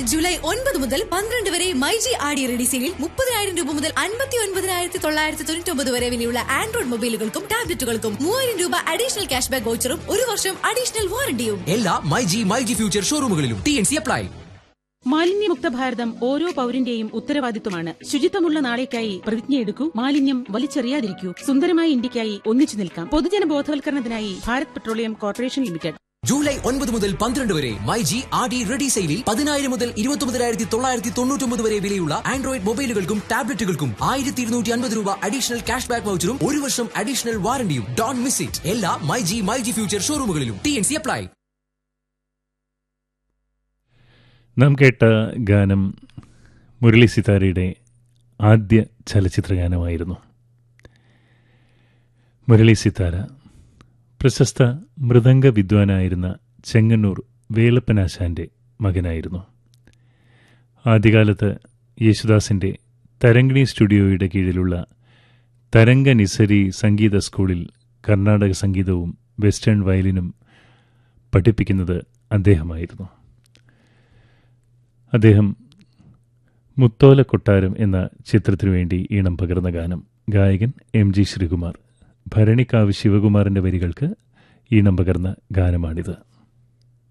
July ഒൻപത് മുതൽ പന്ത്രണ്ട് വരെ മൈജി ആടി റെഡി സെയിലിൽ മുപ്പതിനായിരം രൂപ മുതൽ അൻപത്തി ഒൻപതിനായിരത്തി തൊള്ളായിരത്തി തൊണ്ണൂറ്റി ഒമ്പത് വരെ വിലയുള്ള ആൻഡ്രോയിഡ് മൊബൈലുകൾക്കും ടാബ്ലറ്റുകൾക്കും മൂവായിരം രൂപ അഡീഷണൽ ക്യാഷ് ബാക്ക് വൗച്ചറും ഒരു വർഷം അഡീഷണൽ വാറണ്ടിയും എല്ലാ My G My G future ഷോറൂമുകളിലും ടി എൻ സി അപ്ലൈ മാലിന്യമുക്ത ഭാരതം ഓരോ പൗരന്റെയും ഉത്തരവാദിത്വമാണ് ശുചിത്വമുള്ള നാളേക്കായി പ്രതിജ്ഞയെടുക്കൂ മാലിന്യം വലിച്ചെറിയാതിരിക്കൂ സുന്ദരമായ ഇന്ത്യക്കായി ഒന്നിച്ചു നിൽക്കാം പൊതുജന ബോധവൽക്കരണത്തിനായി Bharat petroleum corporation limited July ഒൻപത് മുതൽ പന്ത്രണ്ട് വരെ My G R D ready സെയിലിൽ പതിനായിരം മുതൽ ഇരുപത്തി തൊള്ളായിരത്തി തൊണ്ണൂറ്റൊമ്പത് വരെ വിലയുള്ള ആൻഡ്രോയിഡ് മൊബൈലുകൾക്കും ടാബ്ലറ്റുകൾക്കും ആയിരത്തി ഇരുന്നൂറ്റി അൻപത് രൂപ അഡീഷണൽ ക്യാഷ് ബാക്ക് വൗച്ചറും ഒരു വർഷം അഡീഷണൽ വാറണ്ടിയും ഡോൺ മിസ് ഇറ്റ് എല്ലാ My G My G future ഷോറൂമുകളിലും ടി എൻ സി അപ്ലൈ നാം കേട്ട ഗാനം മുരളി സിതാരയുടെ ആദ്യ ചലച്ചിത്ര ഗാനമായിരുന്നു മുരളി സിതാര പ്രശസ്ത മൃദംഗ വിദ്വാനായിരുന്ന ചെങ്ങന്നൂർ വേലപ്പനാശാന്റെ മകനായിരുന്നു ആദ്യകാലത്ത് യേശുദാസിന്റെ തരംഗിണി സ്റ്റുഡിയോയുടെ കീഴിലുള്ള തരംഗ നിസരി സംഗീത സ്കൂളിൽ കർണാടക സംഗീതവും വെസ്റ്റേൺ വയലിനും പഠിപ്പിക്കുന്നത് അദ്ദേഹമായിരുന്നു അദ്ദേഹം മുത്തോല കൊട്ടാരം എന്ന ചിത്രത്തിനു വേണ്ടി ഈണം പകർന്ന ഗാനം ഗായകൻ എം ജി ശ്രീകുമാർ ഭരണിക്കാവ് ശിവകുമാറിന്റെ വരികൾക്ക് ഈണം പകർന്ന ഗാനമാണിത്